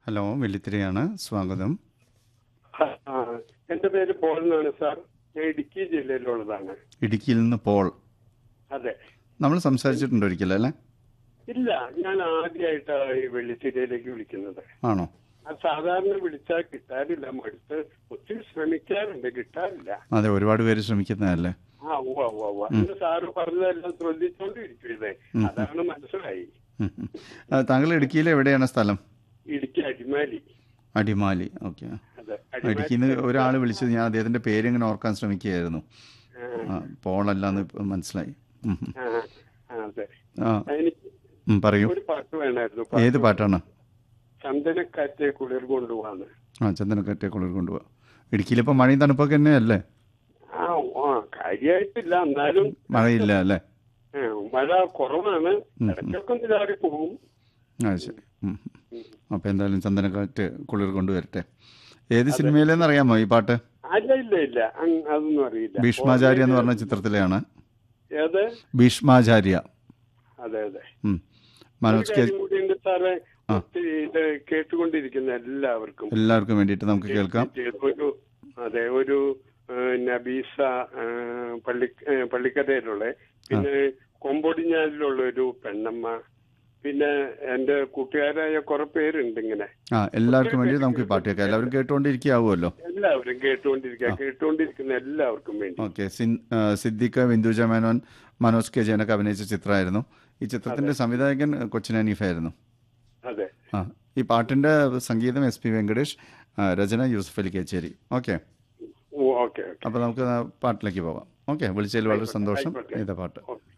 Hello വെള്ളിത്തിരയാണ് സ്വാഗതം ആ, എന്റെ പേര് പോൾ എന്നാണ് സാർ ഞാൻ ഇടുക്കി ജില്ലയിലുള്ളതാണ് ഇടുക്കിയിൽ നിന്ന് പോൾ അതെ നമ്മൾ സംസാരിച്ചിട്ടുണ്ട് ഒരിക്കലും അല്ലേ ഇല്ല ഞാൻ ആദ്യമായിട്ടാണ് ഈ വെള്ളിത്തിരയിലേക്ക് വിളിക്കുന്നത് ആണോ അത് സാധാരണ വിളിച്ചാൽ കിട്ടാറില്ല മടുത്ത് ഒത്തിരി ശ്രമിക്കാറുണ്ട് കിട്ടാറില്ല അതെ ഒരുപാട് പേര് ശ്രമിക്കുന്നതല്ലേ ആ ഉവ്വ ഉവ്വ ഉവ്വ ഇന്ന് സാറ് പറഞ്ഞതെല്ലാം ശ്രദ്ധിച്ചോണ്ടിരിക്കും ഇതേ അതാണ് മനസ്സിലായി ഉം, ഉം. ആ, താങ്കൾ ഇടുക്കിയിൽ എവിടെയാണ് സ്ഥലം ഇടുക്കി അടിമാലി അടിമാലി ഓക്കെ അതെ ഇടുക്കിയിൽ നിന്ന് ഒരാൾ വിളിച്ചത് ഞാൻ അദ്ദേഹത്തിന്റെ പേര് ഇങ്ങനെ ഓർക്കാൻ ശ്രമിക്കുകയായിരുന്നു ആ, പോളല്ലാന്ന് ഇപ്പം മനസ്സിലായി ഉം, ഉം. ആ, ആ, അതെ ആ, എനിക്ക് ഉം, പറയൂ ഒരു പാട്ട് വേണമായിരുന്നു ഏത് പാട്ടാണ് ചന്ദനക്കാറ്റെ കുളിർ കൊണ്ടുപോവാന്ന് ആ ചന്ദനക്കാറ്റെ കുളിർ കൊണ്ടുപോവാ ഇടുക്കിയിൽ ഇപ്പം മഴയും തണുപ്പൊക്കെ തന്നെയല്ലേ ആ ആ കാര്യമായിട്ടില്ല എന്നാലും മഴയില്ല അല്ലേ ഏ, മഴ കുറവാണ് ഇടയ്ക്കൊക്കെ ഒന്ന് ചാടി പോകും ആ ശരി ഉം, ഉം. അപ്പം എന്തായാലും ചന്ദനക്കാറ്റ് കുളിർ കൊണ്ടുവരട്ടെ ഏത് സിനിമയിലെന്ന് അറിയാമോ ഈ പാട്ട് അല്ല ഇല്ല ഇല്ല അങ് അതൊന്നും അറിയില്ല ഭീഷ്മാചാര്യ എന്ന് പറഞ്ഞ ചിത്രത്തിലെയാണ് ഏത് ഭീഷ്മാചാര്യ അതെ അതെ ഉം. ഒരു മനോജ് കെ കാര്യം കൂടിയുണ്ട് സാറേ ഒത്തിരി ഇത് കേട്ടുകൊണ്ടിരിക്കുന്ന എല്ലാവർക്കും എല്ലാവർക്കും വേണ്ടിയിട്ട് നമുക്ക് കേൾക്കാം ഒരു അതെ ഒരു ഏ, നബീസ ഏ, പള്ളി ഏ, പള്ളിക്കരയിലുള്ള പിന്നെ കൊമ്പൊടിഞ്ഞാലിലുള്ള ഒരു പെണ്ണമ്മ പിന്നെ എന്റെ കൂട്ടുകാരായ കുറെ പേരുണ്ട് ഇങ്ങനെ ആ എല്ലാവർക്കും വേണ്ടി നമുക്ക് ഈ പാട്ട് കേൾക്കാം എല്ലാവരും കേട്ടുകൊണ്ടിരിക്കാവുമല്ലോ എല്ലാവരും കേട്ടുകൊണ്ടിരിക്കുക കേട്ടുകൊണ്ടിരിക്കുന്ന എല്ലാവർക്കും വേണ്ടി ഓക്കെ സിദ്ദിഖ് ബിന്ദുജ മേനോൻ മനോജ് കെ ജയനൊക്കെ അഭിനയിച്ച ചിത്രമായിരുന്നു ഈ ചിത്രത്തിന്റെ സംവിധായകൻ കൊച്ചിൻ ഹനീഫായിരുന്നു അതെ ആ ഈ പാട്ടിന്റെ സംഗീതം എസ് പി വെങ്കടേഷ് ആ, രചന Yusuf Ali Kecheri okay okay okay അപ്പോൾ നമുക്ക് ആ പാട്ടിലേക്ക് പോവാം ഓക്കെ വിളിച്ചതിൽ വളരെ സന്തോഷം ആയിക്കോട്ടെ. ഇതാ പാട്ട് ഓക്കെ